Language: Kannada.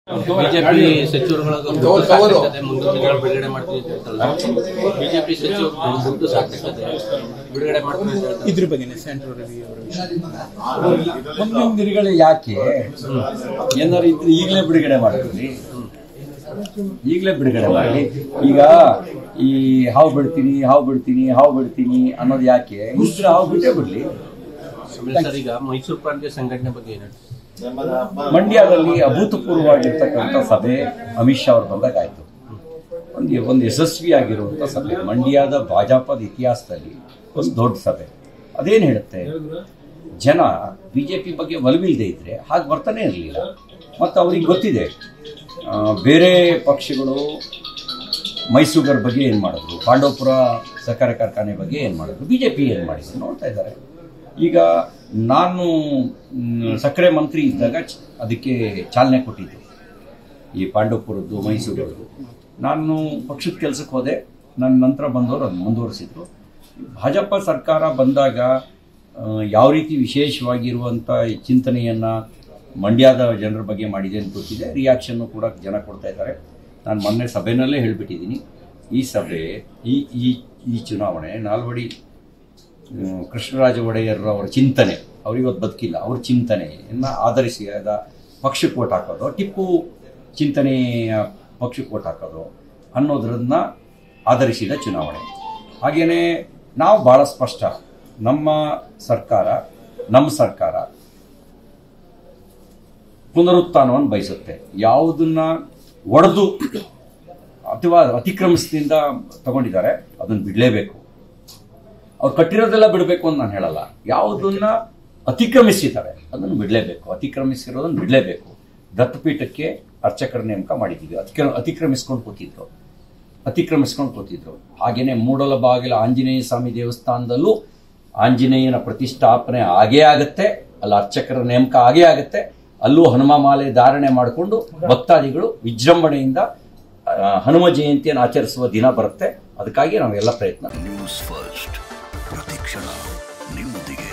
ಬಿಜೆಪಿ ಸಚಿವರುಗಳ ದುಡ್ಡು ಸಾಕಾಗ್ತದೆ ಮುಂದಿನ ದಿನಗಳು ಬಿಡುಗಡೆ ಮಾಡ್ತೀನಿ ಅಂತ ಹೇಳ್ತಾರಲ್ಲ ಬಿಜೆಪಿ ಸಚಿವರು ದುಡ್ಡು ಸಾಕಾಗ್ತದೆ ಬಿಡುಗಡೆ ಮಾಡ್ತೀನಿ ಅಂತ ಹೇಳ್ತಾರೆ ಇದ್ರ ಬಗ್ಗೆನೇ ಸೆಂಟ್ರಲ್ ರವಿ ಅವರ ವಿಷಯ ಮುಂದಿನ ದಿನಗಳು ಯಾಕೆ ಏನಾರು ಇದ್ರೆ ಈಗಲೇ ಬಿಡುಗಡೆ ಮಾಡ್ತೀವಿ ಈಗಲೇ ಬಿಡುಗಡೆ ಮಾಡಿ ಈಗ ಈ ಹಾವು ಬಿಡ್ತೀನಿ ಹಾವು ಬಿಡ್ತೀನಿ ಹಾವು ಬಿಡ್ತೀನಿ ಅನ್ನೋದು ಯಾಕೆ ಇದ್ರೆ ಹಾವು ಬಿಟ್ಟೇ ಬಿಡ್ಲಿ ಆಮೇಲೆ ಸರ್ ಈಗ ಮೈಸೂರು ಪ್ರಾಂತ್ಯ ಸಂಘಟನೆ ಬಗ್ಗೆ ಏನು ಹೇಳ್ತೀರಿ? ಮಂಡ್ಯದಲ್ಲಿ ಅಭೂತಪೂರ್ವವಾಗಿರ್ತಕ್ಕಂಥ ಸಭೆ ಅಮಿತ್ ಶಾ ಅವ್ರು ಬಂದಾಗ ಆಯ್ತು ಒಂದು ಒಂದು ಯಶಸ್ವಿಯಾಗಿರುವಂಥ ಸಭೆ ಮಂಡ್ಯದ ಭಾಜಪದ ಇತಿಹಾಸದಲ್ಲಿ ಒಂದು ದೊಡ್ಡ ಸಭೆ ಅದೇನು ಹೇಳುತ್ತೆ ಜನ ಬಿ ಜೆ ಪಿ ಬಗ್ಗೆ ಒಲವಿಲ್ಲದೆ ಇದ್ರೆ ಹಾಗೆ ಬರ್ತಾನೆ ಇರಲಿಲ್ಲ ಮತ್ತು ಅವ್ರಿಗೆ ಗೊತ್ತಿದೆ ಆ, ಬೇರೆ ಪಕ್ಷಗಳು ಮೈಸೂಗರ್ ಬಗ್ಗೆ ಏನು ಮಾಡಿದ್ರು ಪಾಂಡವಪುರ ಸಕ್ಕರೆ ಕಾರ್ಖಾನೆ ಬಗ್ಗೆ ಏನು ಮಾಡಿದ್ರು ಬಿ ಜೆ ಪಿ ಏನು ಮಾಡಿದ್ರು ನೋಡ್ತಾ ಇದ್ದಾರೆ ಈಗ ನಾನು ಮ್, ಸಕ್ಕರೆ ಮಂತ್ರಿ ಇದ್ದಾಗ ಚ- ಅದಕ್ಕೆ ಚಾಲನೆ ಕೊಟ್ಟಿದ್ದೆ ಈ ಪಾಂಡವಪುರದ್ದು ಮೈಸೂರದ್ದು ನಾನು ಪಕ್ಷದ ಕೆಲಸಕ್ಕೆ ಹೋದೆ ನನ್ನ ನಂತರ ಬಂದವರು ಅದು ಮುಂದುವರಿಸಿದ್ರು ಭಾಜಪ ಸರ್ಕಾರ ಬಂದಾಗ ಆ, ಯಾವ ರೀತಿ ವಿಶೇಷವಾಗಿರುವಂಥ ಚಿಂತನೆಯನ್ನು ಮಂಡ್ಯದ ಜನರ ಬಗ್ಗೆ ಮಾಡಿದೆ ಅಂತ ಗೊತ್ತಿದೆ ರಿಯಾಕ್ಷನ್ನು ಕೂಡ ಜನ ಕೊಡ್ತಾ ಇದ್ದಾರೆ ನಾನು ಮೊನ್ನೆ ಸಭೆನಲ್ಲೇ ಹೇಳಿಬಿಟ್ಟಿದ್ದೀನಿ ಈ ಸಭೆ ಈ ಈ ಈ ಚುನಾವಣೆ ನಾಲ್ವಡಿ ಹ್ಮ್, ಕೃಷ್ಣರಾಜ ಒಡೆಯರ್ ಅವರ ಚಿಂತನೆ ಅವರಿವತ್ತು ಬದುಕಿಲ್ಲ ಅವ್ರ ಚಿಂತನೆಯನ್ನು ಆಧರಿಸಿ ಅದ ಪಕ್ಷಕ್ಕೆ ಓಟ್ ಹಾಕೋದು ಟಿಪ್ಪು ಚಿಂತನೆಯ ಪಕ್ಷಕ್ಕೆ ಓಟ್ ಹಾಕೋದು ಅನ್ನೋದ್ರನ್ನ ಆಧರಿಸಿದ ಚುನಾವಣೆ ಹಾಗೆಯೇ ನಾವು ಭಾಳ ಸ್ಪಷ್ಟ ನಮ್ಮ ಸರ್ಕಾರ ನಮ್ಮ ಸರ್ಕಾರ ಪುನರುತ್ಥಾನವನ್ನು ಬಯಸುತ್ತೆ ಯಾವುದನ್ನ ಒಡೆದು ಅಥವಾ ಅತಿಕ್ರಮಿಸದಿಂದ ತಗೊಂಡಿದ್ದಾರೆ ಅದನ್ನು ಬಿಡಲೇಬೇಕು ಅವ್ರು ಕಟ್ಟಿರೋದೆಲ್ಲ ಬಿಡಬೇಕು ಅಂತ ನಾನು ಹೇಳಲ್ಲ ಯಾವುದನ್ನ ಅತಿಕ್ರಮಿಸಿದ್ದಾರೆ ಅದನ್ನು ಬಿಡಲೇಬೇಕು ಅತಿಕ್ರಮಿಸಿರೋದನ್ನು ಬಿಡಲೇಬೇಕು ದತ್ತಪೀಠಕ್ಕೆ ಅರ್ಚಕರ ನೇಮಕ ಮಾಡಿದ್ದೀವಿ ಅತಿಕ್ರ ಅತಿಕ್ರಮಿಸ್ಕೊಂಡು ಕೂತಿದ್ರು ಅತಿಕ್ರಮಿಸ್ಕೊಂಡು ಕೂತಿದ್ರು ಹಾಗೇನೆ ಮೂಡಲ ಬಾಗಿಲ ಆಂಜನೇಯ ಸ್ವಾಮಿ ದೇವಸ್ಥಾನದಲ್ಲೂ ಆಂಜನೇಯನ ಪ್ರತಿಷ್ಠಾಪನೆ ಆಗೇ ಆಗುತ್ತೆ ಅಲ್ಲಿ ಅರ್ಚಕರ ನೇಮಕ ಆಗೇ ಆಗುತ್ತೆ ಅಲ್ಲೂ ಹನುಮ ಮಾಲೆ ಧಾರಣೆ ಮಾಡಿಕೊಂಡು ಭಕ್ತಾದಿಗಳು ವಿಜೃಂಭಣೆಯಿಂದ ಆ, ಹನುಮ ಜಯಂತಿಯನ್ನು ಆಚರಿಸುವ ದಿನ ಬರುತ್ತೆ ಅದಕ್ಕಾಗಿ ನಾವೆಲ್ಲ ಪ್ರಯತ್ನ ನ್ಯೂಸ್ ಫಸ್ಟ್ ಪ್ರತಿಕ್ಷಣ ನಿಮ್ಮೊಂದಿಗೆ